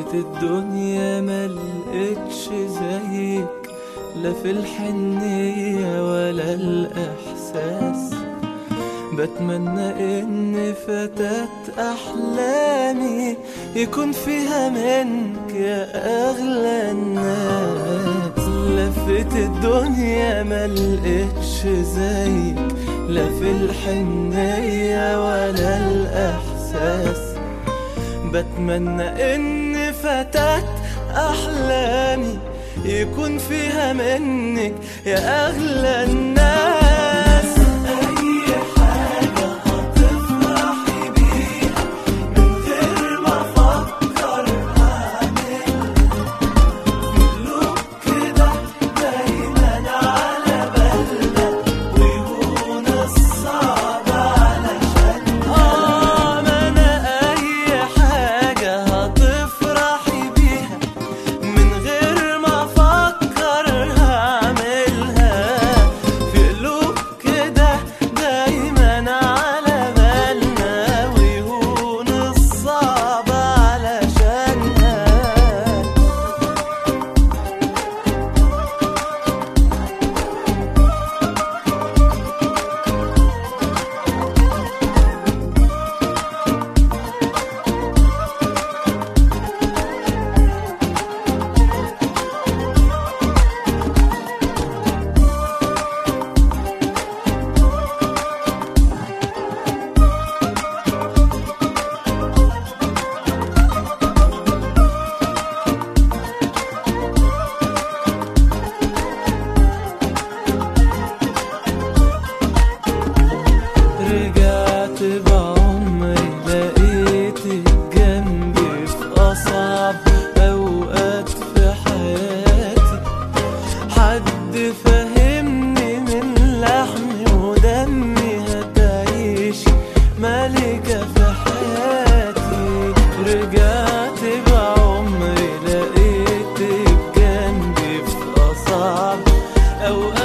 لفت الدنيا ملقتش زيك لا في الحنية ولا الإحساس بتمنى إن فتاة أحلامي يكون فيها منك يا أغلى الناس لفت الدنيا ملقتش زيك لا في الحنية ولا الإحساس بتمنى إن فتاة أحلامي يكون فيها منك يا أغلى الناس أي حاجة هتفرحي بيها من غير ما أفكر أعمل قلوب كده دايما على بالنا ويهون الصعب علشان آه ما أنا أي حاجة هتفرحي بيها من غير ما افكر هعملها في قلوب كده دايما على بالنا ويهون الصعب علشانها رجعت بعمري لقيتك جنبي في أصعب أوقات في حياتي حد فهمني من لحمي ودمي هتعيشي ملكة في حياتي رجعت بعمري لقيتك جنبي في أصعب أوقات